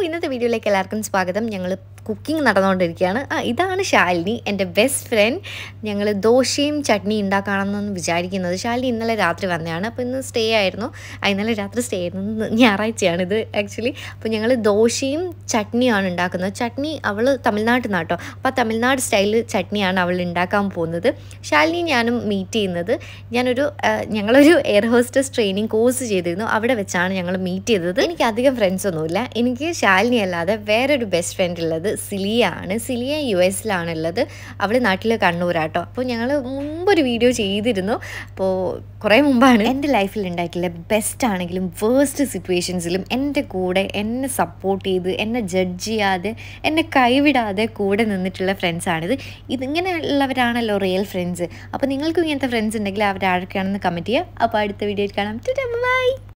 ഇന്നത്തെ വീഡിയോയിലേക്ക് എല്ലാവർക്കും സ്വാഗതം ഞങ്ങൾ കുക്കിംഗ് നടന്നുകൊണ്ടിരിക്കുകയാണ് ആ ഇതാണ് ശാലിനി എൻ്റെ ബെസ്റ്റ് ഫ്രണ്ട് ഞങ്ങൾ ദോശയും ചട്നി ഉണ്ടാക്കാണെന്നാണ് വിചാരിക്കുന്നത് ശാലിനി ഇന്നലെ രാത്രി വന്നതാണ് അപ്പോൾ ഇന്ന് സ്റ്റേ ആയിരുന്നു ആ ഇന്നലെ രാത്രി സ്റ്റേ ആയിരുന്നു ഇന്ന് ഞായറാഴ്ചയാണ് ഇത് ആക്ച്വലി അപ്പോൾ ഞങ്ങൾ ദോശയും ചട്നിയാണ് ഉണ്ടാക്കുന്നത് ചട്നി അവൾ തമിഴ്നാട്ടിൽ നിന്നാണ് കേട്ടോ അപ്പോൾ ആ തമിഴ്നാട് സ്റ്റൈലിൽ ചട്നിയാണ് അവൾ ഉണ്ടാക്കാൻ പോകുന്നത് ശാലിനി ഞാനും മീറ്റ് ചെയ്യുന്നത് ഞാനൊരു ആ, ഞങ്ങളൊരു എയർ ഹോസ്റ്റസ് ട്രെയിനിങ് കോഴ്സ് ചെയ്തിരുന്നു അവിടെ വെച്ചാണ് ഞങ്ങൾ മീറ്റ് ചെയ്തത് എനിക്ക് അധികം ഫ്രണ്ട്സ് ഒന്നുമില്ല എനിക്ക് ശാലിനി അല്ലാതെ വേറൊരു ബെസ്റ്റ് ഫ്രണ്ട് ഉള്ളത് സിലിയ ആണ് സിലിയ യു എസിലാണുള്ളത് അവൾ നാട്ടിൽ കണ്ണൂരാട്ടോ അപ്പോൾ ഞങ്ങൾ മുമ്പൊരു വീഡിയോ ചെയ്തിരുന്നു അപ്പോൾ കുറേ മുമ്പാണ് എൻ്റെ ലൈഫിൽ ഉണ്ടായിട്ടുള്ള ബെസ്റ്റ് ആണെങ്കിലും വേസ്റ്റ് സിറ്റുവേഷൻസിലും എൻ്റെ കൂടെ എന്നെ സപ്പോർട്ട് ചെയ്ത് എന്നെ ജഡ്ജ് ചെയ്യാതെ എന്നെ കൈവിടാതെ കൂടെ നിന്നിട്ടുള്ള ഫ്രണ്ട്സാണിത് ഇതിങ്ങനെയുള്ളവരാണല്ലോ റിയൽ ഫ്രണ്ട്സ് അപ്പോൾ നിങ്ങൾക്കും ഇങ്ങനത്തെ ഫ്രണ്ട്സ് ഉണ്ടെങ്കിൽ അവരാരൊക്കെയാണെന്ന് കമൻറ്റ് ചെയ്യുക അപ്പോൾ അടുത്ത വീഡിയോയിൽ കാണാം ബൈ